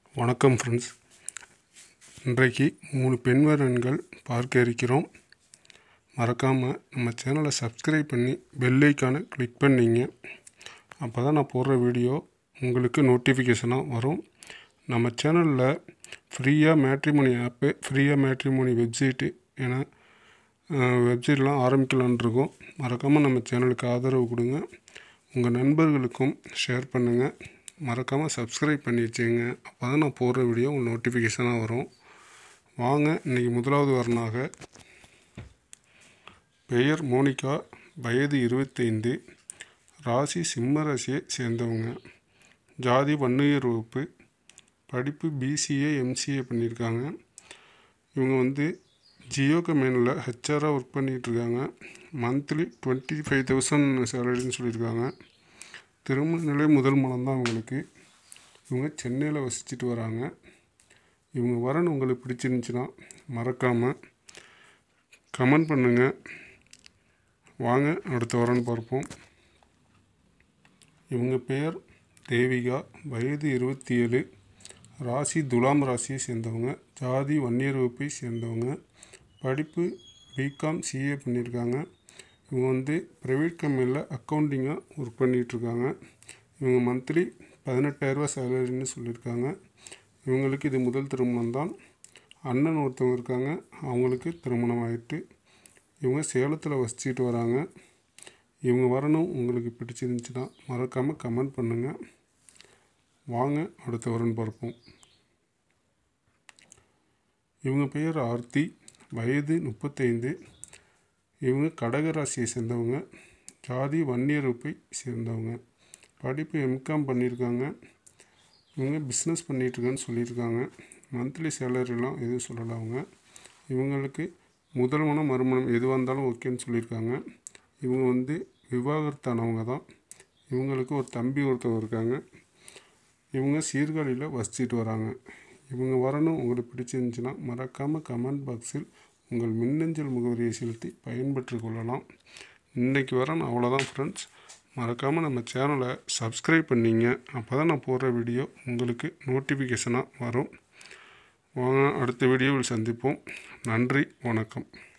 வணக்கம் ஃப்ரெண்ட்ஸ் இன்றைக்கு மூணு பெண்வரன்கள் பார்க்க இருக்கிறோம் மறக்காமல் நம்ம சேனலை சப்ஸ்கிரைப் பண்ணி பெல் ஐக்கானை கிளிக் பண்ணிங்க அப்போ தான் நான் போடுற வீடியோ உங்களுக்கு நோட்டிஃபிகேஷனாக வரும் நம்ம சேனலில் ஃப்ரீயாக மேட்ரிமோனி ஆப்பு ஃப்ரீயாக மேட்ரிமோனி வெப்சைட்டு என வெப்சைட்லாம் ஆரம்பிக்கலான் இருக்கோம் மறக்காமல் நம்ம சேனலுக்கு ஆதரவு கொடுங்க உங்கள் நண்பர்களுக்கும் ஷேர் பண்ணுங்கள் மறக்காமல் சப்ஸ்கிரைப் பண்ணி வச்சுங்க அப்போ தான் நான் போடுற வீடியோ உங்களுக்கு நோட்டிஃபிகேஷனாக வரும் வாங்க இன்றைக்கி முதலாவது வரனாக பெயர் மோனிகா வயது இருபத்தைந்து ராசி சிம்ம ராசியை சேர்ந்தவங்க ஜாதி வன்னியர் வகுப்பு படிப்பு பிசிஏ எம்சிஏ பண்ணியிருக்காங்க இவங்க வந்து ஜியோ கம்பெனியில் ஹெச்ஆராக ஒர்க் பண்ணிகிட்ருக்காங்க மந்த்லி டுவெண்ட்டி ஃபைவ் தௌசண்ட் சேலரின்னு சொல்லியிருக்காங்க திருமண நிலை முதல் மனம் தான் அவங்களுக்கு இவங்க சென்னையில் வசிச்சுட்டு வராங்க இவங்க வரன் உங்களுக்கு பிடிச்சிருந்துச்சின்னா மறக்காமல் கமெண்ட் பண்ணுங்கள் வாங்க அடுத்த வரன் பார்ப்போம் இவங்க பெயர் தேவிகா வயது இருபத்தி ஏழு ராசி துலாம் ராசியை சேர்ந்தவங்க ஜாதி வன்னியர் வகுப்பை சேர்ந்தவங்க படிப்பு பிகாம் சிஏ பண்ணியிருக்காங்க இவங்க வந்து ப்ரைவேட் கம்பெனியில் அக்கௌண்டிங்காக ஒர்க் பண்ணிகிட்ருக்காங்க இவங்க மந்த்லி பதினெட்டாயிரரூவா சேலரின்னு சொல்லியிருக்காங்க இவங்களுக்கு இது முதல் திருமணம் தான் அண்ணன் ஒருத்தவங்க இருக்காங்க அவங்களுக்கு திருமணம் ஆயிட்டு இவங்க சேலத்தில் வசிச்சுட்டு வராங்க இவங்க வரணும் உங்களுக்கு பிடிச்சிருந்துச்சுன்னா மறக்காமல் கமெண்ட் பண்ணுங்கள் வாங்க அடுத்த வரன் பார்ப்போம் இவங்க பெயர் ஆர்த்தி வயது முப்பத்தைந்து இவங்க கடகராசியை சேர்ந்தவங்க ஜாதி வன்னியர் வகுப்பை சேர்ந்தவங்க படிப்பு எம்காம் பண்ணியிருக்காங்க இவங்க பிஸ்னஸ் பண்ணிகிட்ருக்கேன்னு சொல்லியிருக்காங்க மந்த்லி சேலரிலாம் எதுவும் சொல்லலை அவங்க இவங்களுக்கு முதல் மனம் மறுமணம் எதுவாக இருந்தாலும் ஓகேன்னு சொல்லியிருக்காங்க இவங்க வந்து விவாகரத்தானவங்க தான் இவங்களுக்கு ஒரு தம்பி ஒருத்தவங்க இருக்காங்க இவங்க சீர்காழியில் வசிச்சுட்டு வராங்க இவங்க வரணும் உங்களுக்கு பிடிச்சிருந்துச்சுன்னா மறக்காமல் கமெண்ட் பாக்ஸில் உங்கள் மின்னஞ்சல் முகவரியை செலுத்தி பயன்பெற்று கொள்ளலாம் இன்றைக்கி வரேன் அவ்வளோதான் ஃப்ரெண்ட்ஸ் மறக்காமல் நம்ம சேனலை சப்ஸ்கிரைப் பண்ணிங்க அப்போ தான் நான் போடுற வீடியோ உங்களுக்கு நோட்டிஃபிகேஷனாக வரும் வாங்க அடுத்த வீடியோவில் சந்திப்போம் நன்றி வணக்கம்